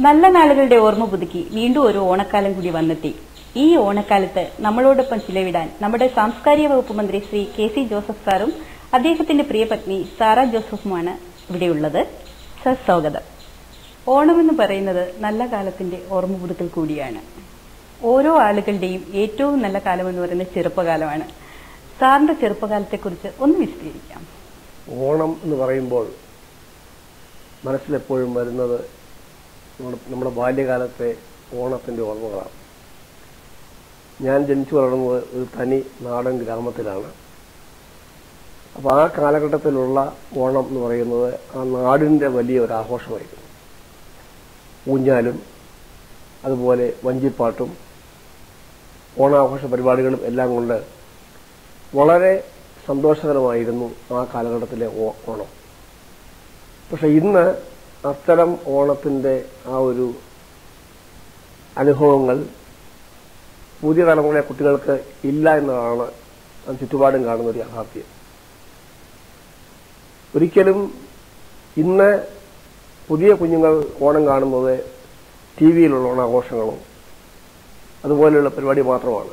നല്ല നാളുകളുടെ ഓർമ്മ പുതുക്കി വീണ്ടും ഒരു ഓണക്കാലം കൂടി വന്നെത്തി ഈ ഓണക്കാലത്ത് നമ്മളോടൊപ്പം ചിലവിടാൻ നമ്മുടെ സാംസ്കാരിക വകുപ്പ് മന്ത്രി ശ്രീ കെ സി ജോസഫ് സാറും അദ്ദേഹത്തിന്റെ പ്രിയപത്നി സാറ ജോസഫുമാണ് ഇവിടെയുള്ളത് സർ സ്വാഗതം ഓണമെന്ന് പറയുന്നത് നല്ല കാലത്തിന്റെ ഓർമ്മ പുതുക്കൽ കൂടിയാണ് ഓരോ ആളുകളുടെയും ഏറ്റവും നല്ല കാലമെന്ന് പറയുന്നത് ചെറുപ്പകാലമാണ് സാറിന്റെ ചെറുപ്പകാലത്തെക്കുറിച്ച് ഒന്ന് വിശദീകരിക്കാം ഓണം എന്ന് പറയുമ്പോൾ മനസ്സിലെപ്പോഴും വരുന്നത് നമ്മുടെ നമ്മുടെ ബാല്യകാലത്തെ ഓണത്തിൻ്റെ ഓർമ്മകളാണ് ഞാൻ ജനിച്ചു വളർന്നത് ഒരു തനി നാടൻ ഗ്രാമത്തിലാണ് അപ്പോൾ ആ കാലഘട്ടത്തിലുള്ള ഓണം എന്ന് പറയുന്നത് ആ നാടിൻ്റെ വലിയ ഒരു ആഘോഷമായിരുന്നു ഊഞ്ഞാലും അതുപോലെ വഞ്ചിപ്പാട്ടും ഓണാഘോഷ പരിപാടികളും എല്ലാം കൊണ്ട് വളരെ സന്തോഷകരമായിരുന്നു ആ കാലഘട്ടത്തിലെ ഓ- ഓണം പക്ഷെ ഇന്ന് അത്തരം ഓണത്തിൻ്റെ ആ ഒരു അനുഭവങ്ങൾ പുതിയ തലമുറയിലെ കുട്ടികൾക്ക് ഇല്ല എന്നതാണ് നാം ചുറ്റുപാടും കാണുന്ന ഒരു യാഥാർത്ഥ്യം ഒരിക്കലും ഇന്ന് പുതിയ കുഞ്ഞുങ്ങൾ ഓണം കാണുന്നത് ടി വിയിലുള്ള ഓണാഘോഷങ്ങളും അതുപോലെയുള്ള പരിപാടി മാത്രമാണ്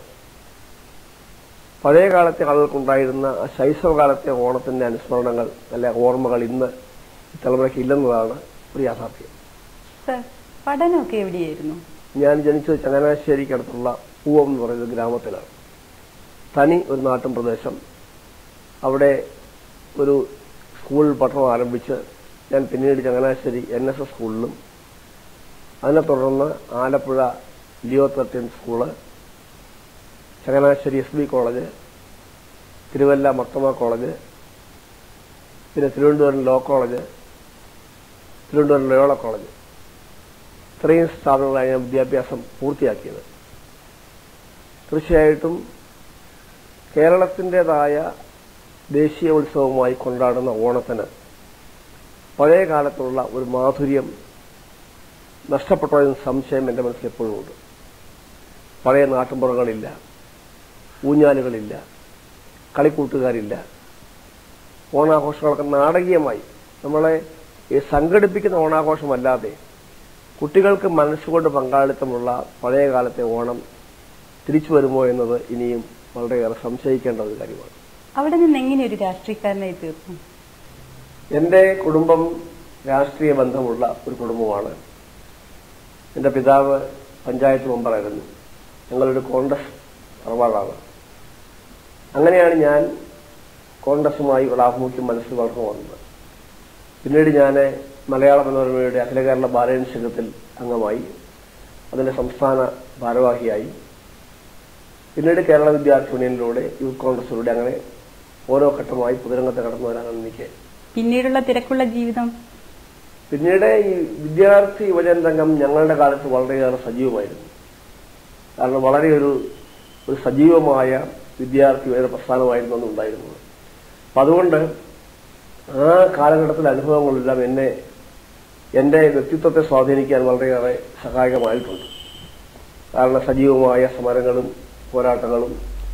പഴയ കാലത്തെ ആളുകൾക്കുണ്ടായിരുന്ന ആ ശൈശവകാലത്തെ ഓണത്തിന്റെ അനുസ്മരണങ്ങൾ അല്ലെ ഓർമ്മകൾ ഇന്ന് ഈ തലമുറയ്ക്ക് ഇല്ലെന്നതാണ് ഒരു യാഥാർത്ഥ്യം സർ പഠനമൊക്കെ എവിടെയായിരുന്നു ഞാൻ ജനിച്ചത് ചങ്ങനാശ്ശേരിക്കടുത്തുള്ള പൂവം എന്ന് പറയുന്ന ഗ്രാമത്തിലാണ് തനി ഒരു നാട്ടും പ്രദേശം അവിടെ ഒരു സ്കൂൾ പഠനം ആരംഭിച്ച് ഞാൻ പിന്നീട് ചങ്ങനാശ്ശേരി എൻ എസ് എസ് സ്കൂളിലും അതിനെ തുടർന്ന് Alappuzha Leo thirteen school Changanassery S B college Thiruvalla Marthoma college പിന്നെ Thiruvananthapuram law college Thiruvananthapuram Loyola college ഇത്രയും സ്ഥാപനങ്ങളാണ് ഞാൻ വിദ്യാഭ്യാസം പൂർത്തിയാക്കിയത് തീർച്ചയായിട്ടും കേരളത്തിൻ്റെതായ ദേശീയ ഉത്സവമായി കൊണ്ടാടുന്ന ഓണത്തിന് പഴയ കാലത്തുള്ള ഒരു മാധുര്യം നഷ്ടപ്പെട്ടോ എന്ന സംശയം എൻ്റെ മനസ്സിൽ എപ്പോഴും ഉണ്ട് പഴയ നാട്ടുമ്പുറങ്ങളില്ല ഊഞ്ഞാലുകളില്ല കളിക്കൂട്ടുകാരില്ല ഓണാഘോഷങ്ങളൊക്കെ നാടകീയമായി നമ്മളെ ഈ സംഘടിപ്പിക്കുന്ന ഓണാഘോഷമല്ലാതെ കുട്ടികൾക്ക് മനസ്സുകൊണ്ട് പങ്കാളിത്തമുള്ള പഴയ കാലത്തെ ഓണം തിരിച്ചു വരുമോ എന്നത് ഇനിയും വളരെയേറെ സംശയിക്കേണ്ട ഒരു കാര്യമാണ് അവിടെ നിന്ന് എങ്ങനെ ഒരു രാഷ്ട്രീയക്കാരനായി തീർന്നു എൻ്റെ കുടുംബം രാഷ്ട്രീയ ബന്ധമുള്ള ഒരു കുടുംബമാണ് എൻ്റെ പിതാവ് പഞ്ചായത്ത് മെമ്പറായിരുന്നു ഞങ്ങളൊരു കോൺഗ്രസ് തറവാടാണ് അങ്ങനെയാണ് ഞാൻ കോൺഗ്രസുമായി ഉള്ള ആഭിമുഖ്യം മനസ്സിൽ വളർന്നു വന്നത് പിന്നീട് ഞാൻ മലയാള മനോരമയുടെ അഖില കേരള ബാലജന സംഘത്തിൽ അംഗമായി അതിന്റെ സംസ്ഥാന ഭാരവാഹിയായി പിന്നീട് കേരള വിദ്യാർത്ഥി യൂണിയനിലൂടെ യൂത്ത് കോൺഗ്രസിലൂടെ അങ്ങനെ ഓരോ ഘട്ടമായി പൊതുരംഗത്ത് കടന്നു വരാനാണ് എനിക്ക് പിന്നീടുള്ള തിരക്കുള്ള ജീവിതം പിന്നീട് ഈ വിദ്യാർത്ഥി യുവജന രംഗം ഞങ്ങളുടെ കാലത്ത് വളരെയേറെ സജീവമായിരുന്നു കാരണം വളരെ ഒരു ഒരു സജീവമായ വിദ്യാർത്ഥി യുവജന പ്രസ്ഥാനമായിരുന്നു അന്ന് ഉണ്ടായിരുന്നത് അപ്പം അതുകൊണ്ട് ആ കാലഘട്ടത്തിലെ അനുഭവങ്ങളെല്ലാം എന്നെ എൻ്റെ വ്യക്തിത്വത്തെ സ്വാധീനിക്കാൻ വളരെയേറെ സഹായകമായിട്ടുണ്ട് കാരണം സജീവമായ സമരങ്ങളും പോരാട്ടങ്ങളും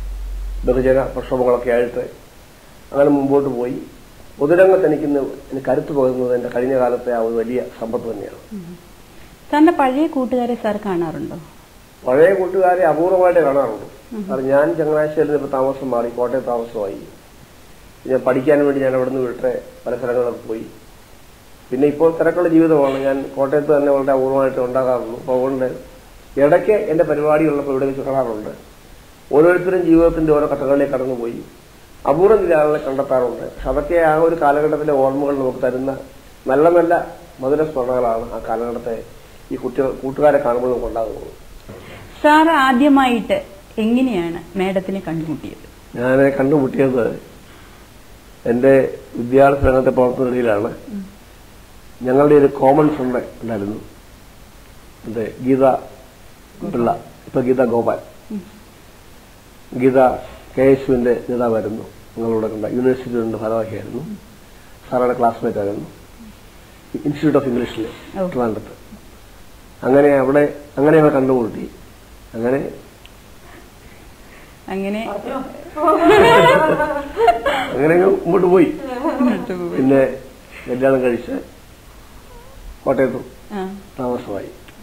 ബഹുജന പ്രക്ഷോഭങ്ങളൊക്കെ ആയിട്ട് അങ്ങനെ മുമ്പോട്ട് പോയി പൊതുരംഗത്ത് എനിക്ക് ഇന്ന് എനിക്ക് കരുത്തു പകരുന്നത് എൻ്റെ കഴിഞ്ഞ കാലത്തെ ആ ഒരു വലിയ സമ്പത്ത് തന്നെയാണ് സാറിന്റെ പഴയ കൂട്ടുകാരെ സാർ കാണാറുണ്ടോ പഴയ കൂട്ടുകാരെ അപൂർവമായിട്ട് കാണാറുള്ളൂ കാരണം ഞാൻ ചങ്ങനാശ്ശേരിയിൽ ഇപ്പോൾ താമസം മാറി കോട്ടയം താമസമായി ഞാൻ പഠിക്കാൻ വേണ്ടി ഞാൻ അവിടെ നിന്ന് വിട്ട് പല സ്ഥലങ്ങളിലൊക്കെ പോയി പിന്നെ ഇപ്പോൾ തിരക്കുള്ള ജീവിതമാണ് ഞാൻ കോട്ടയത്ത് തന്നെ വളരെ അപൂർവമായിട്ട് ഉണ്ടാകാറുള്ളൂ അപ്പോൾ അതുകൊണ്ട് ഇടയ്ക്ക് എൻ്റെ പരിപാടിയുള്ളപ്പോൾ ഇവിടെ വെച്ച് കാണാറുണ്ട് ഓരോരുത്തരും ജീവിതത്തിന്റെ ഓരോ ഘട്ടങ്ങളിലേക്ക് കടന്നുപോയി അപൂർവം ചില ആളുകളെ കണ്ടെത്താറുണ്ട് പക്ഷെ അതൊക്കെ ആ ഒരു കാലഘട്ടത്തിലെ ഓർമ്മകൾ നമുക്ക് തരുന്ന നല്ല നല്ല മധുര സ്മരണകളാണ് ആ കാലഘട്ടത്തെ ഈ കുട്ടികൾ കൂട്ടുകാരെ കാണുമ്പോൾ നമുക്ക് ഉണ്ടാകുന്നത് സാർ ആദ്യമായിട്ട് എങ്ങനെയാണ് മേഡത്തിനെ കണ്ടുമുട്ടിയത് ഞാൻ കണ്ടുമുട്ടിയത് എൻ്റെ വിദ്യാർത്ഥി രംഗത്തെ പ്രവർത്തനത്തിലാണ് ഞങ്ങളുടെ ഒരു കോമൺ ഫ്രണ്ട് ഉണ്ടായിരുന്നു എൻ്റെ ഗീത പിള്ള ഇപ്പൊ ഗീത ഗോപാൽ ഗീത കെ എസ് യുവിന്റെ നേതാവായിരുന്നു ഞങ്ങളുടെ കണ്ട യൂണിവേഴ്സിറ്റിയുടെ ഭാരവാഹിയായിരുന്നു സാറുടെ ക്ലാസ്മേറ്റ് ആയിരുന്നു ഇൻസ്റ്റിറ്റ്യൂട്ട് ഓഫ് ഇംഗ്ലീഷിൽ ഓ. ട്രിവാൻഡ്രത്ത് അങ്ങനെ അവിടെ അങ്ങനെ ഞങ്ങൾ കണ്ടുമുട്ടി അങ്ങനെ അങ്ങനെ അങ്ങനെ അങ്ങ് മുമ്പോട്ട് പോയി മുന്നോട്ട് പോയി. പിന്നെ കല്യാണം കഴിച്ച് കോട്ടയത്തും ആ. താമസമായി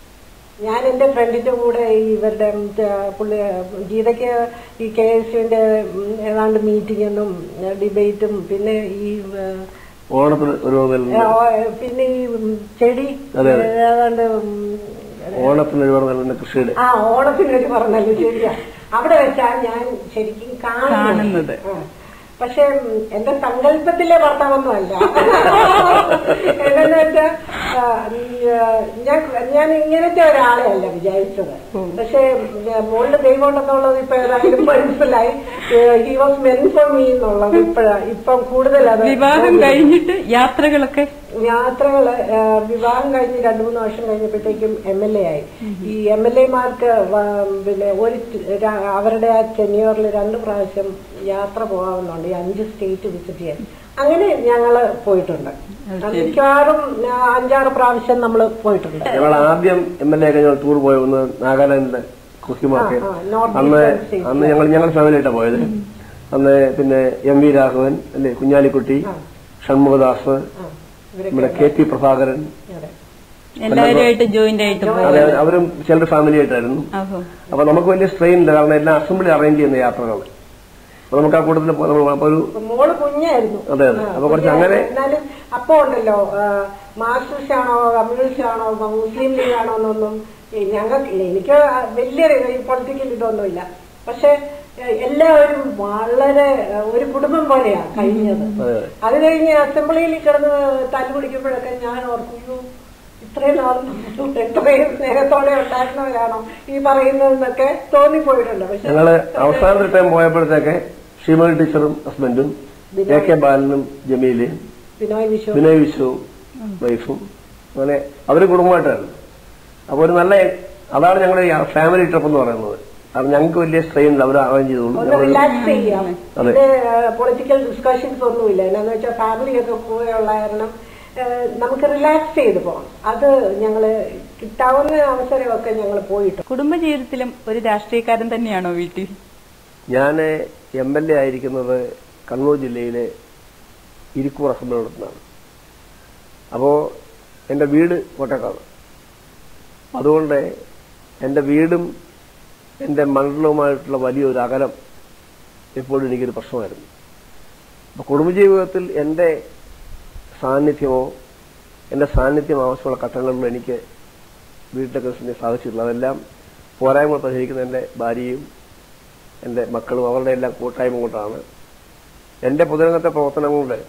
ഞാൻ എന്റെ ഫ്രണ്ടിന്റെ കൂടെ ഈ ഇവരുടെ ഉം, ത- പുള്ളി ഗീതയ്ക്ക് ഈ കെ എസ് യുവിന്റെ ഏതാണ്ട് മീറ്റിംഗെന്നും ഡിബേറ്റും പിന്നെ ഈ ഏഹ്, ഓണത്തിന് ഒരു ഏഹ്, ഓ- പിന്നെ ഈ ഉം, ചെടി അതെ, അതെ. ഏതാണ്ട് ഉം, ഓണത്തിന് ഒരു പറഞ്ഞ കൃഷിയുടെ ആ ഓണത്തിന് ഒരു പറഞ്ഞല്ലോ ശരിയാ അവിടെ വെച്ചാ ഞാൻ ശരിക്കും കാണുന്നത്. കാണുന്നത് ആ. പക്ഷെ ഉം, എന്റെ സങ്കല്പത്തിലെ ഭർത്താവൊന്നും അല്ല എന്താന്ന് വെച്ചാ ആ, ഉം, ആ, ഞാൻ ഞാൻ ഇങ്ങനത്തെ ഒരാളെ അല്ല വിചാരിച്ചത് പക്ഷെ ഉം, മോളുടെ ദൈവം ഉണ്ടെന്നുള്ളത് ഇപ്പൊ ഏതായാലും മനസ്സിലായി he was meant for me എന്നുള്ളത് ഇപ്പഴാ ഇപ്പം കൂടുതൽ അത് വിവാഹം കഴിഞ്ഞിട്ട് യാത്രകളൊക്കെ യാത്രകള് ആ, വിവാഹം കഴിഞ്ഞ് രണ്ടു മൂന്ന് വർഷം കഴിഞ്ഞപ്പോഴത്തേക്കും എം എൽ എ ആയി ഈ എം എൽ എമാർക്ക് പിന്നെ ഒരു ട്- ര- അവരുടെ ആ ടെന്യൂറിൽ രണ്ട് പ്രാവശ്യം യാത്ര പോകാവുന്നുണ്ട് ഈ അഞ്ച് സ്റ്റേറ്റ് വിസിറ്റ് ചെയ്യാൻ അങ്ങനെ ഞങ്ങള് പോയിട്ടുണ്ട് മിക്കവാറും ആ, അഞ്ചാറ് പ്രാവശ്യം നമ്മൾ പോയിട്ടുണ്ട് ഞങ്ങൾ ആദ്യം എം എൽ എ ഒക്കെ ഞങ്ങൾ ടൂർ പോയി ഒന്ന് നാഗാലാൻഡിലെ കുക്കിമാർക്ക് ആ, ആ, North അന്ന് Eastern states. അന്ന് ഞങ്ങൾ ഞങ്ങൾ ഫാമിലിയായിട്ടാണ് പോയത് അന്ന് പിന്നെ എം വി രാഘവൻ അല്ലേ കുഞ്ഞാലിക്കുട്ടി ആ. ഷൺമുഖദാസ് ആ, ഇവരൊക്കെ നമ്മുടെ കെ പി പ്രഭാകരൻ അതെ. എല്ലാവരുമായിട്ട് ജോയിന്റ് ആയിട്ട് പോകും അതെ അവരും ചിലർ ഫാമിലി ആയിട്ടായിരുന്നു ഓഹോ അപ്പൊ നമുക്ക് വലിയ സ്ട്രെയിൻ ഇല്ല കാരണം എല്ലാം അസംബ്ലി അറേഞ്ച് ചെയ്യുന്ന യാത്രകൾ അപ്പൊ നമുക്ക് ആ കൂട്ടത്തിൽ പോ- നമ്മൾ അപ്പൊ ഒരു അപ്പൊ മോള് കുഞ്ഞായിരുന്നു അതെ, അതെ. ആ, അപ്പൊ കുറച്ച് കുഞ്ഞായിരുന്നു. അങ്ങനെ- എന്നാലും അപ്പൊ ഉണ്ടല്ലോ ആ, മാർക്സിസ്റ്റ് ആണോ കമ്മ്യൂണിസ്റ്റ് ആണോ മുസ്ലിം ലീഗ് ആണോ എന്നൊന്നും ഞങ്ങൾക്ക് എനിക്ക് വലിയ പൊളിറ്റിക്കൽ ഇതൊന്നുമില്ല പക്ഷെ ഏ, എല്ലാവരും വളരെ ഏ, ഒരു കുടുംബം പോലെയാ കഴിഞ്ഞത് അതെ. അത് കഴിഞ്ഞ് അസംബ്ലിയിൽ കിടന്ന് തല്ലു പിടിക്കുമ്പോഴൊക്കെ ഞാൻ ഓർക്കുന്നു ഇത്രയും നാൾ എത്രയും സ്നേഹത്തോടെ ഉണ്ടായിരുന്നവരാണോ ഈ പറയുന്നതെന്നൊക്കെ തോന്നിപ്പോയിട്ടുണ്ട് പക്ഷെ ഞങ്ങള് അവസാനത്തെ ടൈം പോയപ്പോഴത്തേക്ക് ഷീമൽ ടീച്ചറും ഹസ്ബൻഡും എ കെ ബാലനും ജമീലയും ബിനോയ് വിശ്വ വിനയ് വിശ്വവും വൈഫും അങ്ങനെ അവര് കുടുംബമായിട്ടായിരുന്നു അപ്പൊ ഒരു നല്ല അതാണ് ഞങ്ങളുടെ ഫാമിലി ട്രിപ്പ് എന്ന് പറയുന്നത് കാരണം ഞങ്ങൾക്ക് വലിയ സ്ട്രെയിൻ ഇല്ല അവർ അറേഞ്ച് ചെയ്തോളൂ ഒന്ന് ഞങ്ങൾ റിലാക്സ് ചെയ്യാം അതെ. ഇത് പൊളിറ്റിക്കൽ ഡിസ്കഷൻസ് ഒന്നുമില്ല എന്നാന്ന് വെച്ചാൽ ഫാമിലി ഒക്കെ കൂടെയുള്ള കാരണം ഏഹ്, നമുക്ക് റിലാക്സ് ചെയ്ത് പോകാം അത് ഞങ്ങള് കിട്ടാവുന്ന അവസരമൊക്കെ ഞങ്ങൾ പോയിട്ട് കുടുംബജീവിതത്തിലും ഒരു രാഷ്ട്രീയക്കാരൻ തന്നെയാണോ വീട്ടിൽ ഞാൻ എം എൽ എ ആയിരിക്കുന്നത് കണ്ണൂർ ജില്ലയിലെ ഇരിക്കൂർ അസംബ്ലിയോടൊപ്പമാണ് അപ്പോൾ എൻ്റെ വീട് കോട്ടക്കാട് അതുകൊണ്ട് എൻ്റെ വീടും എൻ്റെ മണ്ഡലവുമായിട്ടുള്ള വലിയൊരു അകലം എപ്പോഴും എനിക്കൊരു പ്രശ്നമായിരുന്നു അപ്പോൾ കുടുംബജീവിതത്തിൽ എൻ്റെ സാന്നിധ്യമോ എൻ്റെ സാന്നിധ്യം ആവശ്യമുള്ള ഘട്ടങ്ങളിലും എനിക്ക് വീട്ടിലൊക്കെ സാധിച്ചിട്ടുള്ളത് അതെല്ലാം പോരായ്മകൾ പരിഹരിക്കുന്ന എൻ്റെ ഭാര്യയും എൻ്റെ മക്കളും അവരുടെ എല്ലാം കൂട്ടായ്മ കൊണ്ടാണ് എൻ്റെ പൊതുരംഗത്തെ പ്രവർത്തനം കൊണ്ട്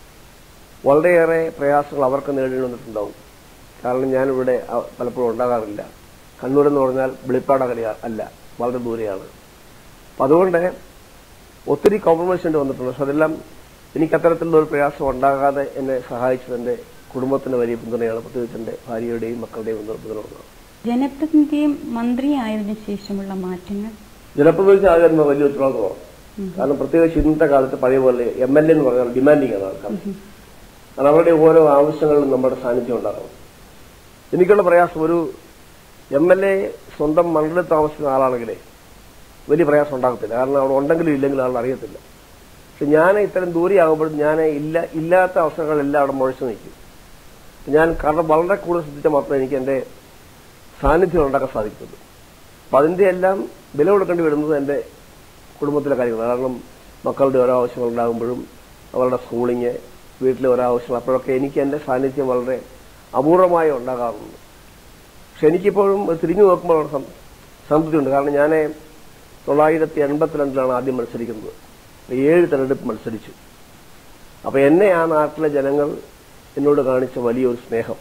വളരെയേറെ പ്രയാസങ്ങൾ അവർക്ക് നേരിടേണ്ടി വന്നിട്ടുണ്ടാവും കാരണം ഞാനിവിടെ അ- പലപ്പോഴും ഉണ്ടാകാറില്ല കണ്ണൂർ എന്ന് പറഞ്ഞാൽ വെളിപ്പാടകല അല്ല വളരെ ദൂരെയാണ് അപ്പം അതുകൊണ്ട് ഒത്തിരി കോംപ്രമൈസ് ചെയ്യേണ്ടി വന്നിട്ടുണ്ട് പക്ഷെ അതെല്ലാം എനിക്ക് അത്തരത്തിലുള്ള ഒരു പ്രയാസം ഉണ്ടാകാതെ എന്നെ സഹായിച്ചത് എൻ്റെ കുടുംബത്തിന് വലിയ പിന്തുണയാണ് പ്രത്യേകിച്ച് എൻ്റെ ഭാര്യയുടെയും മക്കളുടെയും പിന്തുണ ജനപ്രതിനിധിയും മന്ത്രിയായതിനു ശേഷമുള്ള മാറ്റങ്ങൾ ജനപ്രതിനിധി ആകാൻ വലിയ ഉത്തരവാദിത്വമാണ് കാരണം പ്രത്യേകിച്ച് ഇന്നത്തെ കാലത്ത് പഴയ പോലെ എം എൽ എ എന്ന് പറഞ്ഞാൽ ഡിമാൻഡിങ് ആണ് ആൾക്കാർ കാരണം അവരുടെ ഓരോ ആവശ്യങ്ങളിലും നമ്മുടെ സാന്നിധ്യം ഉണ്ടാകണം എനിക്കുള്ള പ്രയാസം ഒരു എം എൽ എ സ്വന്തം മണ്ഡലത്തിൽ താമസിക്കുന്ന ആളാണെങ്കിലേ വലിയ പ്രയാസം ഉണ്ടാകത്തില്ല കാരണം അവിടെ ഉണ്ടെങ്കിലും ഇല്ലെങ്കിലും ആൾ അറിയത്തില്ല പക്ഷെ ഞാൻ ഇത്തരം ദൂരെയാകുമ്പോഴും ഞാൻ ഇല്ല ഇല്ലാത്ത അവസരങ്ങളെല്ലാം അവിടെ മുഴച്ചു നിൽക്കും ഞാൻ കാരണം വളരെ കൂടുതൽ ശ്രദ്ധിച്ചാൽ മാത്രമേ എനിക്ക് എൻ്റെ സാന്നിധ്യം ഉണ്ടാക്കാൻ സാധിക്കുള്ളൂ അപ്പം അതിൻ്റെ എല്ലാം വില കൊടുക്കേണ്ടി വരുന്നത് എൻ്റെ കുടുംബത്തിലെ കാര്യങ്ങൾ കാരണം മക്കളുടെ ഓരോ ആവശ്യങ്ങൾ ഉണ്ടാകുമ്പോഴും അവരുടെ സ്കൂളിങ് വീട്ടിലെ ഓരോ ആവശ്യങ്ങൾ അപ്പോഴൊക്കെ എനിക്ക് എൻ്റെ സാന്നിധ്യം വളരെ അപൂർവമായി ഉണ്ടാകാറുണ്ട് പക്ഷെ എനിക്കിപ്പോഴും തിരിഞ്ഞു നോക്കുമ്പോൾ വളരെ സം- സംതൃപ്തിയുണ്ട് കാരണം ഞാൻ തൊള്ളായിരത്തി എൺപത്തിരണ്ടിലാണ് ആദ്യം മത്സരിക്കുന്നത് അപ്പോൾ ഏഴ് തെരഞ്ഞെടുപ്പ് മത്സരിച്ചു അപ്പോൾ എന്നെ ആ നാട്ടിലെ ജനങ്ങൾ എന്നോട് കാണിച്ച വലിയൊരു സ്നേഹം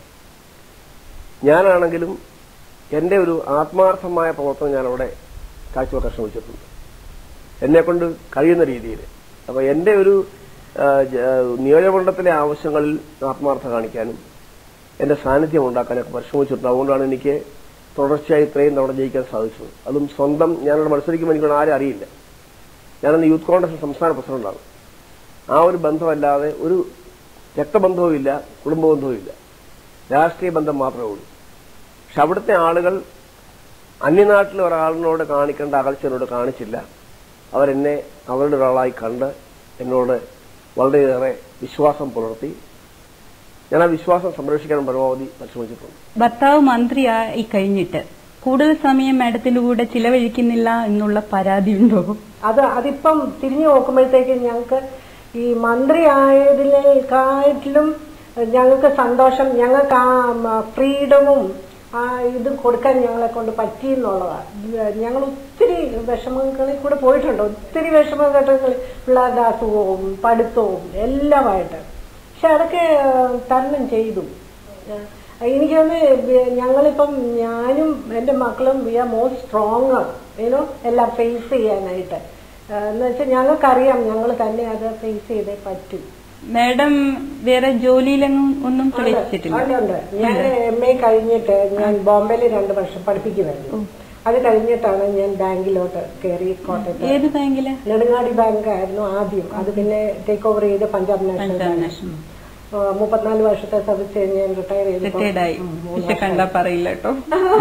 ഞാനാണെങ്കിലും എൻ്റെ ഒരു ആത്മാർത്ഥമായ പ്രവർത്തനം ഞാനവിടെ കാഴ്ചവെക്കാൻ ശ്രമിച്ചിട്ടുണ്ട് എന്നെ കൊണ്ട് കഴിയുന്ന രീതിയിൽ അപ്പോൾ എൻ്റെ ഒരു ആ, ജ- നിയോജകമണ്ഡലത്തിലെ ആവശ്യങ്ങളിൽ ആത്മാർത്ഥത കാണിക്കാനും എൻ്റെ സാന്നിധ്യം ഉണ്ടാക്കാനൊക്കെ പരിശ്രമിച്ചിട്ടുണ്ട് അതുകൊണ്ടാണ് എനിക്ക് തുടർച്ചയായി ഇത്രയും തവണ ജയിക്കാൻ സാധിച്ചത് അതും സ്വന്തം ഞാനവിടെ മത്സരിക്കുമ്പോൾ എനിക്കൊണ്ട് ആരും അറിയില്ല ഞാനന്ന് യൂത്ത് കോൺഗ്രസ് സംസ്ഥാന പ്രസിഡന്റാണ് ആ ഒരു ബന്ധമല്ലാതെ ഒരു രക്തബന്ധവും ഇല്ല കുടുംബബന്ധവും ഇല്ല രാഷ്ട്രീയ ബന്ധം മാത്രമേ ഉള്ളൂ പക്ഷെ അവിടുത്തെ ആളുകൾ അന്യനാട്ടിലെ ഒരാളിനോട് കാണിക്കേണ്ട അകൽച്ച എന്നോട് കാണിച്ചില്ല അവരെന്നെ അവരുടെ ഒരാളായി കണ്ട് എന്നോട് വളരെയേറെ വിശ്വാസം പുലർത്തി ഞാൻ ആ വിശ്വാസം സംരക്ഷിക്കാൻ പരമാവധി പരിശ്രമിച്ചിട്ടുണ്ട് ഭർത്താവ് മന്ത്രിയായി കഴിഞ്ഞിട്ട് കൂടുതൽ സമയം മാഡത്തിന്റെ കൂടെ ചിലവഴിക്കുന്നില്ല എന്നുള്ള പരാതിയുണ്ടോ അത് അതിപ്പം തിരിഞ്ഞു നോക്കുമ്പോഴത്തേക്ക് ഞങ്ങൾക്ക് ഈ മന്ത്രി ആയതിനേക്കാട്ടിലും ഞങ്ങൾക്ക് സന്തോഷം ഞങ്ങൾക്ക് ആ ഫ്രീഡമും ആ ഇത് കൊടുക്കാൻ ഞങ്ങളെ കൊണ്ട് പറ്റി എന്നുള്ളതാണ് ഞങ്ങൾ ഒത്തിരി വിഷമങ്ങളിൽ കൂടെ പോയിട്ടുണ്ട് ഒത്തിരി വിഷമഘട്ടങ്ങളിൽ പിള്ളേരുടെ അസുഖവും പഠിത്തവും എല്ലാമായിട്ട് പക്ഷെ അതൊക്കെ ആ, തരണം ചെയ്തു ആ, എനിക്ക് തോന്നുന്നു ഞങ്ങളിപ്പം ഞാനും എൻ്റെ മക്കളും വി ആർ മോർ സ്ട്രോങ് ഏനോ എല്ലാം ഫേസ് ചെയ്യാനായിട്ട് ആ, എന്ന് വെച്ചാൽ ഞങ്ങൾക്കറിയാം ഞങ്ങൾ തന്നെ അത് ഫേസ് ചെയ്തേ പറ്റൂ മാഡം വേറെ ജോലിയിലെങ്ങും ഒന്നും പ്രവേശിച്ചിട്ടില്ല ഉണ്ട്, ഉണ്ട്. ഞാൻ എം എ കഴിഞ്ഞിട്ട് ഞാൻ ബോംബെയിൽ രണ്ട് വർഷം പഠിപ്പിക്കുമായിരുന്നു അത് കഴിഞ്ഞിട്ടാണ് ഞാൻ ബാങ്കിലോട്ട് കയറി കോട്ടയത്ത് ഏത് ബാങ്കില് നെടുങ്ങാടി ബാങ്ക് ആയിരുന്നു ആദ്യം അത് പിന്നെ ടേക്ക് ഓവർ ചെയ്ത് Punjab national Punjab bank national ആ, മുപ്പത്തിനാല് വർഷത്തെ സർവീസ് കഴിഞ്ഞ് ഞാൻ റിട്ടയർ ചെയ്തു റിട്ടയർഡ് ആയി പക്ഷെ കണ്ടാ പറയില്ല കേട്ടോ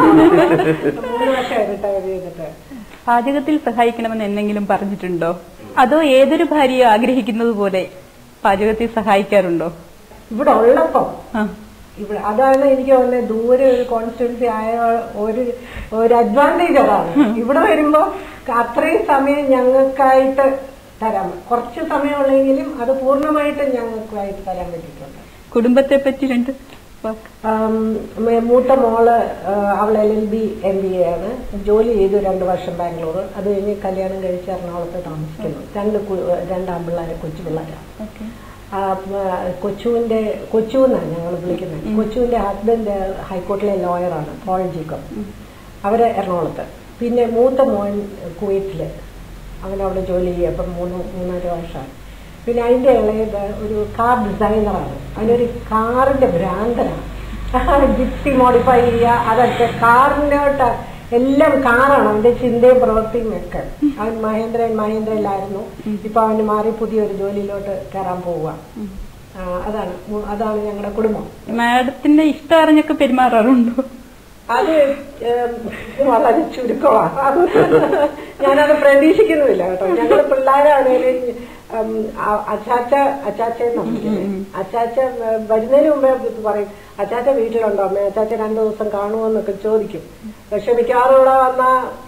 മൂന്ന് വർഷമായി റിട്ടയർ ചെയ്തിട്ട് പാചകത്തിൽ സഹായിക്കണമെന്ന് എന്തെങ്കിലും പറഞ്ഞിട്ടുണ്ടോ അതോ ഏതൊരു ഭാര്യയും ആഗ്രഹിക്കുന്നത് പോലെ പാചകത്തിൽ സഹായിക്കാറുണ്ടോ ഇവിടെ ഉള്ളപ്പം ആ ഇവിടെ അതാണ് എനിക്ക് തോന്നുന്നത് ദൂരെ ഒരു കോൺസ്റ്റിറ്റ്യൻസി ആയ ഒരു ഒരു അഡ്വാൻറ്റേജ് അതാണ് ഇവിടെ വരുമ്പോ അത്രയും സമയം ഞങ്ങൾക്കായിട്ട് തരാം കുറച്ച് സമയമുള്ളെങ്കിലും അത് പൂർണ്ണമായിട്ട് ഞങ്ങൾക്കായിട്ട് തരാൻ പറ്റിയിട്ടുണ്ട് കുടുംബത്തെ പറ്റി രണ്ട് വാക്ക് ആം, മേ- മൂത്ത മോള് ആ, അവൾ L L B M B A ആണ് ജോലി ചെയ്തു രണ്ട് വർഷം ബാംഗ്ലൂർ അത് കഴിഞ്ഞ് കല്യാണം കഴിച്ച് എറണാകുളത്ത് താമസിക്കുന്നു രണ്ട് കു- രണ്ട് ആൺപിള്ളേരെ കൊച്ചു പിള്ളേരാണ് ഓക്കെ ആ, ആ, കൊച്ചുവിന്റെ കൊച്ചു എന്നാണ് ഞങ്ങൾ വിളിക്കുന്നത് കൊച്ചുവിന്റെ ഹസ്ബൻഡ് ഹൈക്കോർട്ടിലെ ലോയറാണ് പോൾ ജേക്കബ് അവര് എറണാകുളത്ത് പിന്നെ മൂത്ത മോൻ കുവൈറ്റില് അവൻ അവിടെ ജോലി ചെയ്യും അപ്പം മൂന്ന് മൂന്നര വർഷമാണ് പിന്നെ അതിന്റെ ഇളയത് ഒരു കാർ ഡിസൈനറാണ് അവനൊരു കാറിന്റെ ഭ്രാന്തനാണ് ജിപ്സി മോഡിഫൈ ചെയ്യുക അതൊക്കെ കാറിനോട്ട് എല്ലാം കാറാണ് അവന്റെ ചിന്തയും പ്രവൃത്തിയും ഒക്കെ അവൻ മഹേന്ദ്രൻ മഹേന്ദ്രയിലായിരുന്നു ഇപ്പൊ അവന് മാറി പുതിയൊരു ജോലിയിലോട്ട് കയറാൻ പോവുക ആ, അതാണ് മു- അതാണ് ഞങ്ങളുടെ കുടുംബം മാഡത്തിന്റെ ഇഷ്ടം അറിഞ്ഞൊക്കെ പെരുമാറാറുണ്ടോ അത് ഏം, വളരെ ചുരുക്കമാണ് അത് ഞാനത് പ്രതീക്ഷിക്കുന്നുമില്ല കേട്ടോ ഞങ്ങൾ പിള്ളേരാണേലും ഉം, അ- അച്ചാച്ച അച്ചാച്ചയെന്ന് വിളിക്കുന്നത് അച്ചാച്ച ഏ, വരുന്നതിന് മുമ്പേ ഇത് പറയും അച്ചാച്ച വീട്ടിലുണ്ടോ അമ്മ അച്ചാച്ച രണ്ടു ദിവസം കാണുമെന്നൊക്കെ ചോദിക്കും പക്ഷെ മിക്കവാറും ഇവിടെ വന്ന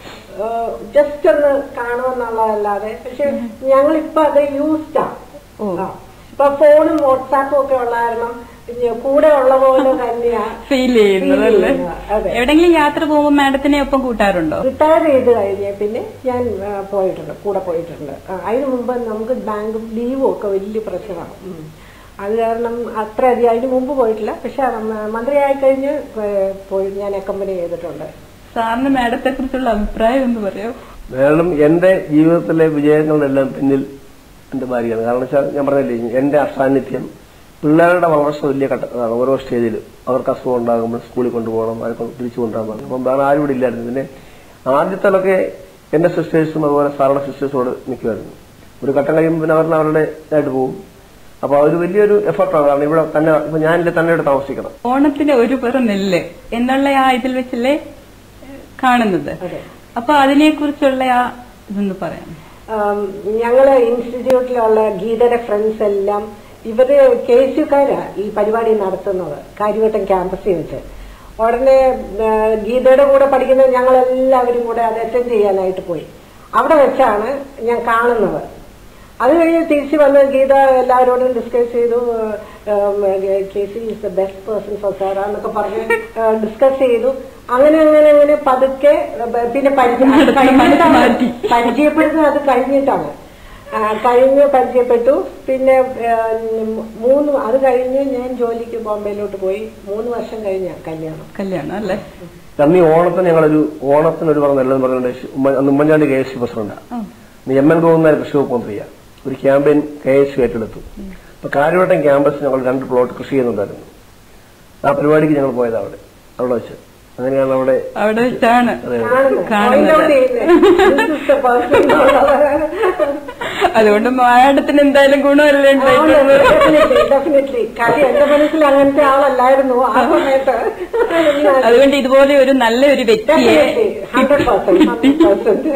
ജസ്റ്റ് ഒന്ന് കാണുമെന്നുള്ളതല്ലാതെ പക്ഷെ ഞങ്ങളിപ്പോ അത് യൂസ്ഡാ ഓ. ഇപ്പൊ ഫോണും വാട്സാപ്പും ഒക്കെ ഉള്ള കാരണം ഇനി കൂടെ ഉള്ള പോലെ തന്നെയാ ഫീൽ ചെയ്യുന്നതല്ലേ Feel ചെയ്യുന്നത്, അതെ. എവിടെങ്കിലും യാത്ര പോകുമ്പോൾ മാഡത്തിനെ ഒപ്പം കൂട്ടാറുണ്ടോ റിട്ടയർ ചെയ്ത് കഴിഞ്ഞ പിന്നെ ഞാൻ ആ, പോയിട്ടുണ്ട് കൂടെ പോയിട്ടുണ്ട് ആ, അതിന് മുമ്പ് നമുക്ക് ബാങ്ക് ലീവും ഒക്കെ വലിയ പ്രശ്നമാണ് ഉം. അത് കാരണം അത്ര അധികം അതിന് മുമ്പ് പോയിട്ടില്ല പക്ഷെ മന്ത്രിയായി കഴിഞ്ഞ് ഏ, പോയി ഞാൻ അക്കമ്പനി ചെയ്തിട്ടുണ്ട് സാറിന് മാഡത്തെ കുറിച്ചുള്ള അഭിപ്രായം എന്ന് പറയോ മേഡം എന്റെ ജീവിതത്തിലെ വിജയങ്ങളുടെ എല്ലാം പിന്നിൽ എന്റെ ഭാര്യയാണ് കാരണം വെച്ചാൽ ഞാൻ പറഞ്ഞില്ലേ എന്റെ അസാന്നിധ്യം പിള്ളേരുടെ വളർച്ച വലിയ ഘട്ടമാണ് ഓരോ സ്റ്റേജിൽ അവർക്ക് അസുഖം ഉണ്ടാകുമ്പോൾ സ്കൂളിൽ കൊണ്ടുപോകണം അവരെ കൊണ്ട് തിരിച്ചു കൊണ്ടുപോകാൻ പറഞ്ഞു അപ്പം വേറെ ആരും ഇവിടെ ഇല്ലായിരുന്നു പിന്നെ ആദ്യത്തിലൊക്കെ എന്റെ സിസ്റ്റേഴ്സും അതുപോലെ സാറുടെ സിസ്റ്റേഴ്സോട് നിൽക്കുമായിരുന്നു ഒരു ഘട്ടം കഴിയുമ്പോൾ പിന്നെ അവരുടെ അവരുടെ ആയിട്ട് പോകും അപ്പൊ അതൊരു വലിയൊരു എഫർട്ടാണ് കാരണം ഇവിടെ തന്നെ ഇപ്പൊ ഞാനില്ലേ തന്നെ ഇവിടെ താമസിക്കണം ഓണത്തിന് ഒരു പെറ നെല്ല് എന്നുള്ള ആ ഇതിൽ വെച്ചല്ലേ ഏഹ്, കാണുന്നത് അതെ അപ്പൊ അതിനെ കുറിച്ചുള്ള ആ ഇതൊന്ന് പറയാം ആം, ഞങ്ങള് ഇൻസ്റ്റിറ്റ്യൂട്ടിലുള്ള ഗീതയുടെ ഫ്രണ്ട്സ് എല്ലാം ഇവര് കെ എസ് യുക്കാരാ ഈ പരിപാടി നടത്തുന്നത് കാര്യവട്ടം ക്യാമ്പസിൽ വെച്ച് ഉടനെ ആ, ഗീതയുടെ കൂടെ പഠിക്കുന്ന ഞങ്ങൾ എല്ലാവരും കൂടെ അത് അറ്റൻഡ് ചെയ്യാനായിട്ട് പോയി അവിടെ വെച്ചാണ് ഞാൻ കാണുന്നത് അത് കഴിഞ്ഞ് തിരിച്ചു വന്ന് ഗീത എല്ലാവരോടും ഡിസ്കസ് ചെയ്തു K C is the best person for sir എന്നൊക്കെ പറഞ്ഞ് ഡിസ്കസ് ചെയ്തു അങ്ങനെ അങ്ങനെ അങ്ങനെ പതുക്കെ ഏഹ്, പിന്നെ പരിചയ- അത് കഴിഞ്ഞിട്ടാണ് മാറ്റി. പരിചയപ്പെടുന്നത് അത് കഴിഞ്ഞിട്ടാണ് ആ, കഴിഞ്ഞ് പരിചയപ്പെട്ടു പിന്നെ ഏഹ്, മൂന്ന് അത് കഴിഞ്ഞ് ഞാൻ ജോലിക്ക് ബോംബെയിലോട്ട് പോയി മൂന്ന് വർഷം കഴിഞ്ഞ കല്യാണം കല്യാണം അല്ലേ അന്ന് ഈ ഓണത്തിന് ഞങ്ങളൊരു ഓണത്തിന് ഒരു പറഞ്ഞ നല്ലതെന്ന് പറഞ്ഞുകൊണ്ട് ഉമ്മ- അന്ന് ഉമ്മൻചാണ്ടി കെ എസ് സി പ്രസിഡന്റാണ് ആ. എം എൻ ഗോവിന്ദ കൃഷി വകുപ്പ് മന്ത്രിയാണ് ഒരു ക്യാമ്പയിൻ കെ എസ് യു ഏറ്റെടുത്തു അപ്പൊ കാര്യവട്ടം ക്യാമ്പസ് ഞങ്ങൾ രണ്ട് പ്ലോട്ട് കൃഷി ചെയ്യുന്നുണ്ടായിരുന്നു ആ പരിപാടിക്ക് ഞങ്ങൾ പോയത് അവിടെ അവിടെ വെച്ച് അങ്ങനെയാണ് അവിടെ അവിടെ വെച്ചാണ് അതെ. കാണുന്നത് കാണുന്നത്. Point out ചെയ്യുന്നത്. This is the person എന്നുള്ളത്. അതുകൊണ്ട് മാഡത്തിന് എന്തായാലും ഗുണമല്ലേ ഉണ്ടായിട്ടുള്ളത് ഡെഫിനറ്റ്ലി ഡെഫിനറ്റ്ലി കാര്യം എന്റെ മനസ്സിൽ അങ്ങനത്തെ ആളല്ലായിരുന്നു ആ സമയത്ത് അതുകൊണ്ട് ഇതുപോലെ ഒരു നല്ലൊരു വ്യക്തിയെ ഹൺഡ്രഡ് പെർസെന്റ് ഹൺഡ്രഡ് പെർസെന്റ്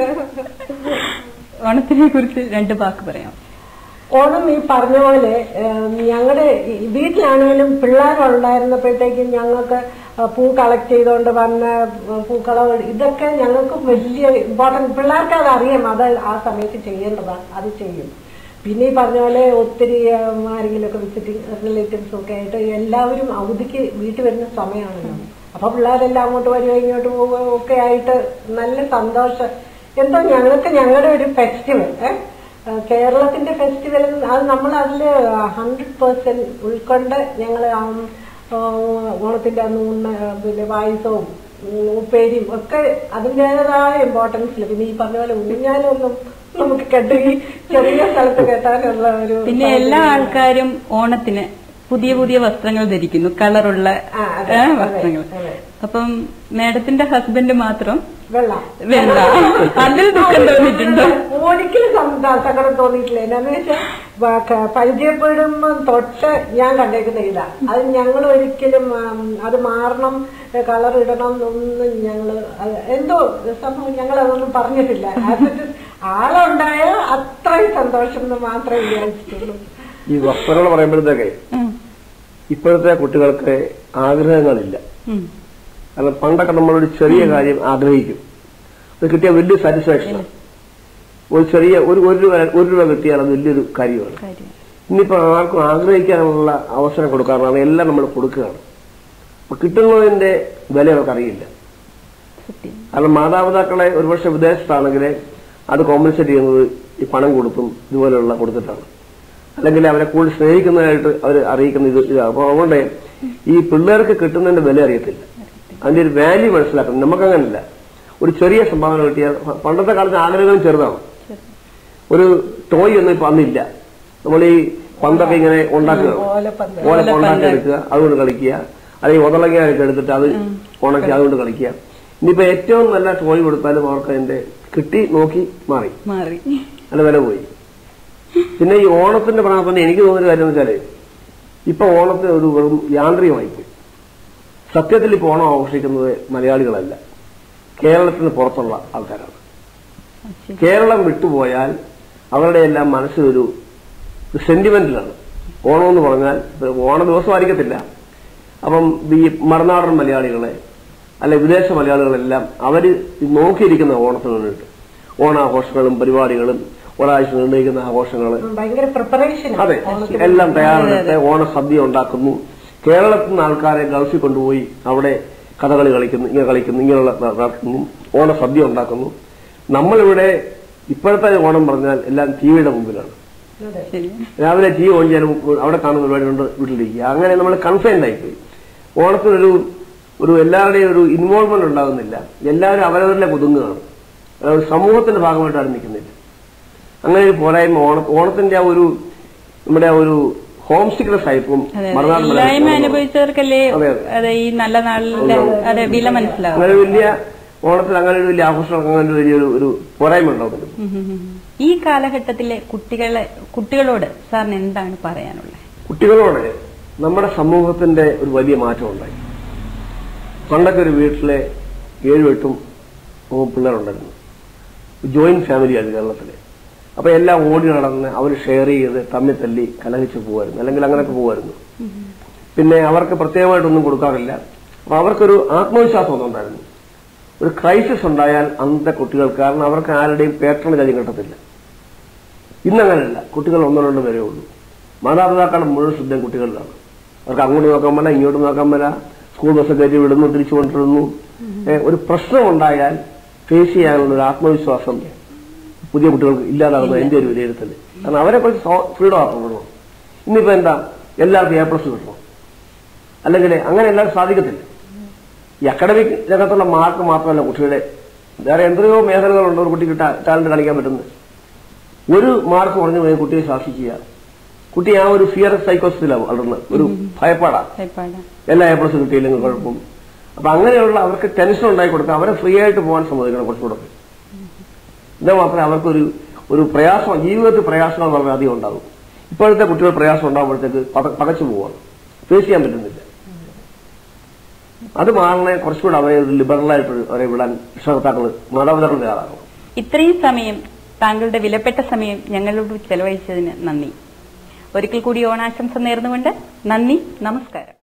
ഓണത്തിനെ കുറിച്ച് രണ്ട് വാക്ക് പറയാം ഓണം ഈ പറഞ്ഞ പോലെ ഞങ്ങളുടെ വീട്ടിലാണെങ്കിലും പിള്ളേരുണ്ടായിരുന്നപ്പോഴത്തേക്കും ഞങ്ങൾക്ക് ആ, പൂ കളക്ട് ചെയ്തുകൊണ്ട് വന്ന് പൂക്കളം ഇതൊക്കെ ഞങ്ങൾക്ക് വലിയ ഇമ്പോർട്ടൻറ്റ് പിള്ളേർക്ക് അത് അറിയാം അത് ആ സമയത്ത് ചെയ്യേണ്ടതാണ് അത് ചെയ്യും പിന്നെ ഈ പറഞ്ഞ പോലെ ഒത്തിരി ഉം, ആരെങ്കിലുമൊക്കെ വിസിറ്റിംഗ് റിലേറ്റീവ്സും ഒക്കെ ആയിട്ട് എല്ലാവരും അവധിക്ക് വീട്ടിൽ വരുന്ന സമയമാണല്ലോ അപ്പൊ പിള്ളേരെല്ലാം അങ്ങോട്ട് വരിക ഇങ്ങോട്ട് പോവുക ഒക്കെ ആയിട്ട് നല്ല സന്തോഷം എന്തോ ഞങ്ങൾക്ക് ഞങ്ങളുടെ ഒരു ഫെസ്റ്റിവൽ ഏഹ് കേരളത്തിന്റെ ഫെസ്റ്റിവൽ അത് നമ്മൾ അതിൽ ഹൺഡ്രഡ് പേഴ്സെന്റ് ഉൾക്കൊണ്ട് ഞങ്ങൾ ഓണത്തിന്റെ അന്ന് ഊണ് പിന്നെ പായസവും ഉം, ഉപ്പേരിയും ഒക്കെ അതിൻ്റെതായ ഇമ്പോർട്ടൻസിൽ പിന്നെ ഈ പറഞ്ഞ പോലെ ഊഞ്ഞാലൊന്നും നമുക്ക് കെട്ടി ചെറിയ സ്ഥലത്ത് കെട്ടാനുള്ള ഒരു പിന്നെ എല്ലാ ആൾക്കാരും ഓണത്തിന് പുതിയ പുതിയ വസ്ത്രങ്ങൾ ധരിക്കുന്നു കളറുള്ള ആ, അതെ, ഏ, അതെ, വസ്ത്രങ്ങൾ അതെ. അപ്പം മാഡത്തിന്റെ ഹസ്ബൻഡ് മാത്രം വെള്ളം വെള്ള അതിൽ ദുഃഖം തോന്നിയിട്ടുണ്ടോ ഒരിക്കലും സം- സങ്കടം തോന്നിയിട്ടില്ല എന്നാന്ന് വെച്ചാൽ വ- ക- പരിചയപ്പെടുമ്പോൾ തൊട്ട് ഞാൻ കണ്ടേക്കുന്ന ഇതാ അത് ഞങ്ങൾ ഒരിക്കലും ആം, അത് മാറണം കളർ ഇടണം എന്നൊന്നും ഞങ്ങൾ എന്തോ സംഭവം ഞങ്ങൾ അതൊന്നും പറഞ്ഞിട്ടില്ല As it is, ആളുണ്ടായ അത്രയും സന്തോഷം എന്ന് മാത്രമേ വിചാരിച്ചിട്ടുള്ളൂ ഈ വസ്ത്രങ്ങൾ പറയുമ്പോഴത്തേക്ക് ഉം. ഇപ്പോഴത്തെ കുട്ടികൾക്ക് ആഗ്രഹങ്ങളില്ല ഉം. കാരണം പണ്ടൊക്കെ നമ്മളൊരു ചെറിയ കാര്യം ആഗ്രഹിക്കും അത് കിട്ടിയ വലിയ സാറ്റിസ്ഫാക്ഷൻ ഒരു ചെറിയ ഒരു ഒരു രൂപ ഒരു രൂപ കിട്ടിയാൽ അത് വലിയൊരു കാര്യമാണ് കാര്യം ഇന്നിപ്പോ ആർക്കും ആഗ്രഹിക്കാനുള്ള അവസരം കൊടുക്കാറാണ് എല്ലാം നമ്മൾ കൊടുക്കുകയാണ് അപ്പൊ കിട്ടുന്നതിന്റെ വില അവർക്ക് അറിയില്ല സത്യം കാരണം മാതാപിതാക്കളെ ഒരുപക്ഷെ വിദേശത്താണെങ്കിൽ അത് കോമ്പൻസേറ്റ് ചെയ്യുന്നത് ഈ പണം കൊടുത്തും ഇതുപോലെയുള്ള കൊടുത്തിട്ടാണ് അല്ലെങ്കിൽ അവരെ കൂടുതൽ സ്നേഹിക്കുന്നതായിട്ട് അവർ അറിയിക്കുന്ന ഇത് ഇതാണ് അപ്പൊ അതുകൊണ്ട് ഈ പിള്ളേർക്ക് കിട്ടുന്നതിന്റെ വില അറിയത്തില്ല അതിന്റെ ഒരു വാല്യൂ മനസ്സിലാക്കണം നമുക്കങ്ങനല്ല ഒരു ചെറിയ സംഭാവന കിട്ടിയാൽ പ- പണ്ടത്തെ കാലത്ത് ആഗ്രഹം ചെറുതാണ് ഒരു ടോയ് ഒന്നും ഇപ്പൊ അന്നില്ല നമ്മൾ ഈ പന്തൊക്കെ ഇങ്ങനെ ഉണ്ടാക്കുക ഓലപ്പന്ത് ഓലൊക്കെ ഉണ്ടാക്കി എടുക്കുക അതുകൊണ്ട് കളിക്കുക അല്ലെങ്കിൽ ഉതളങ്ങയൊക്കെ എടുത്തിട്ട് അത് ഉണക്കി അതുകൊണ്ട് കളിക്കുക ഇനിയിപ്പോ ഏറ്റവും നല്ല ടോയ് കൊടുത്താലും അവർക്ക് അതിന്റെ കിട്ടി നോക്കി മാറി മാറി നല്ല വില പോയി പിന്നെ ഈ ഓണത്തിന്റെ പ്രാർത്ഥന എനിക്ക് തോന്നുന്ന കാര്യം എന്ന് വെച്ചാല് ഇപ്പൊ ഓണത്തിന് ഒരു വെറും യാന്ത്രികമായി പോയി സത്യത്തിൽ ഇപ്പൊ ഓണം ആഘോഷിക്കുന്നത് മലയാളികളല്ല കേരളത്തിന് പുറത്തുള്ള ആൾക്കാരാണ് ശരി. കേരളം വിട്ടുപോയാൽ അവരുടെ എല്ലാം മനസ്സിലൊരു സെന്റിമെന്റിലാണ് ഓണം എന്ന് പറഞ്ഞാൽ ഇപ്പൊ ഓണ ദിവസമായിരിക്കത്തില്ല അപ്പം ഈ മറുനാടൻ മലയാളികളെ അല്ലെ വിദേശ മലയാളികളെല്ലാം അവര് നോക്കിയിരിക്കുന്ന ഓണത്തിന് വേണ്ടിയിട്ട് ഓണാഘോഷങ്ങളും പരിപാടികളും ഒരാഴ്ച നിർണ്ണയിക്കുന്ന ആഘോഷങ്ങള് ഭയങ്കര പ്രിപ്പറേഷൻ അതെ എല്ലാം തയ്യാറെടുത്ത് ഓണസദ്യ ഉണ്ടാക്കുന്നു കേരളത്തിൽ നിന്ന് ആൾക്കാരെ ഗൾഫിൽ കൊണ്ടുപോയി അവിടെ കഥകളി കളിക്കുന്നു ഇങ്ങനെ കളിക്കുന്നു ഇങ്ങനെയുള്ള ന- നടക്കുന്നു ഓണസദ്യ ഉണ്ടാക്കുന്നു നമ്മളിവിടെ ഇപ്പോഴത്തെ ഓണം പറഞ്ഞാൽ എല്ലാം ടി വിയുടെ മുമ്പിലാണ് ശരി രാവിലെ ടി വി ഓൺ ചെയ്യാനും അവിടെ കാണുന്ന പരിപാടി കൊണ്ട് വീട്ടിലിരിക്കുക അങ്ങനെ നമ്മൾ കൺഫൈൻഡ് ആയിപ്പോയി ഓണത്തിനൊരു ഒരു എല്ലാവരുടെയും ഒരു ഇൻവോൾവ്മെന്റ് ഉണ്ടാകുന്നില്ല എല്ലാവരും അവരവരിലെ ഒതുങ്ങുകയാണ് അതായത് സമൂഹത്തിന്റെ ഭാഗമായിട്ട് ആരും നിൽക്കുന്നില്ല അങ്ങനെ ഒരു പോരായ്മ ഓണ ഓണത്തിന്റെ ആ ഒരു നമ്മുടെ ആ ഒരു ഹോം സിക്നസ് ആയിപ്പം അതെ മറുനാട് ഇല്ലായ്മ മലയാളികൾ അനുഭവിച്ചവർക്കല്ലേ അതെ, അതെ. അതെ ഈ നല്ല നാളിന്റെ അതെ വില മനസ്സിലാവും അങ്ങനെ ഒരു വലിയ ഓണത്തിൽ അങ്ങനെ ഒരു വലിയ ആഘോഷം അങ്ങനെ ഒരു വലിയൊരു ഒരു പോരായ്മ ഉണ്ടാവുന്നുണ്ട് ഉം ഉം ഉം. ഈ കാലഘട്ടത്തിലെ കുട്ടികളെ കുട്ടികളോട് സാറിന് എന്താണ് പറയാനുള്ളത് കുട്ടികളോട് നമ്മുടെ സമൂഹത്തിന്റെ ഒരു വലിയ മാറ്റം ഉണ്ടായി പണ്ടൊക്കെ ഒരു വീട്ടിലെ ഏഴും എട്ടും ഒമ്പതും പിള്ളേരുണ്ടായിരുന്നു ജോയിന്റ് ഫാമിലിയാണ് കേരളത്തില് അപ്പൊ എല്ലാം ഓടി നടന്ന് അവർ ഷെയർ ചെയ്ത് തമ്മിൽ തല്ലി കലഹിച്ച് പോകുമായിരുന്നു അല്ലെങ്കിൽ അങ്ങനെയൊക്കെ പോകുമായിരുന്നു പിന്നെ അവർക്ക് പ്രത്യേകമായിട്ടൊന്നും കൊടുക്കാറില്ല അപ്പൊ അവർക്കൊരു ആത്മവിശ്വാസം ഒന്നും ഉണ്ടായിരുന്നു ഒരു ക്രൈസിസ് ഉണ്ടായാൽ അന്നത്തെ കുട്ടികൾക്ക് കാരണം അവർക്ക് ആരുടെയും പേട്ടണ കാര്യം കിട്ടത്തില്ല ഇന്നങ്ങനെയല്ല കുട്ടികൾ ഒന്നോ രണ്ടോ പേരേ ഉള്ളൂ മാതാപിതാക്കളുടെ മുഴുവൻ ശ്രദ്ധയും കുട്ടികളിലാണ് അവർക്ക് അങ്ങോട്ട് നോക്കാൻ മേല ഇങ്ങോട്ട് നോക്കാൻ മേല സ്കൂൾ ബസ് കയറ്റി വിടുന്നു തിരിച്ചു കൊണ്ടിരുന്നു ഏ, ഒരു പ്രശ്നം ഉണ്ടായാൽ ഫേസ് ചെയ്യാനുള്ള ഒരു ആത്മവിശ്വാസം പുതിയ കുട്ടികൾക്ക് ഇല്ലാതാകുന്ന എന്റെ ഒരു വിലയിരുത്തൽ കാരണം അവരെ കുറിച്ച് ഫ്രീഡം ആക്കണം ഇന്നിപ്പോ എന്താ എല്ലാവർക്കും എ പ്ലസ് കിട്ടണം അല്ലെങ്കിൽ അങ്ങനെ എല്ലാവരും സാധിക്കത്തില്ല ഈ അക്കാഡമിക് രംഗത്തുള്ള മാർക്ക് മാത്രമല്ല കുട്ടിയുടെ വേറെ എത്രയോ മേഖലകളുണ്ട് ഒരു കുട്ടിക്ക് ടാലന്റ് കാണിക്കാൻ പറ്റുന്നത് ഒരു മാർക്ക് കുറഞ്ഞു പോയി കുട്ടിയെ ശാസിക്കുക കുട്ടി ആ ഒരു ഫിയർ സൈക്കോസിലാണ് വളർന്ന് ഒരു ഭയപ്പാടാ ഭയപ്പാടാ എല്ലാ എ പ്ലസ് കിട്ടിയില്ലെങ്കിൽ കുഴപ്പം അപ്പൊ അങ്ങനെയുള്ള അവർക്ക് ടെൻഷൻ ഉണ്ടായി കൊടുക്കുക അവരെ ഫ്രീ ആയിട്ട് പോകാൻ സമ്മതിക്കണം കുറച്ചുകൂടെ ഇത് മാത്രമേ അവർക്കൊരു ഒരു പ്രയാസം ജീവിതത്തിൽ പ്രയാസങ്ങൾ വളരെ അധികം ഉണ്ടാകും ഇപ്പോഴത്തെ കുട്ടികൾ പ്രയാസം ഉണ്ടാകുമ്പോഴത്തേക്ക് പക- പകച്ചു പോവാണ് ഫേസ് ചെയ്യാൻ പറ്റുന്നില്ല അത് മാറണേ കുറച്ചുകൂടെ അവരെ ഒരു ലിബറലായിട്ട് അവരെ വിടാൻ രക്ഷകർത്താക്കൾ മാതാപിതാക്കൾ തയ്യാറാകണം ഇത്രയും സമയം താങ്കളുടെ വിലപ്പെട്ട സമയം ഞങ്ങളോട് ചെലവഴിച്ചതിന് നന്ദി ഒരിക്കൽ കൂടി ഓണാശംസ നേർന്നുകൊണ്ട് നന്ദി നമസ്കാരം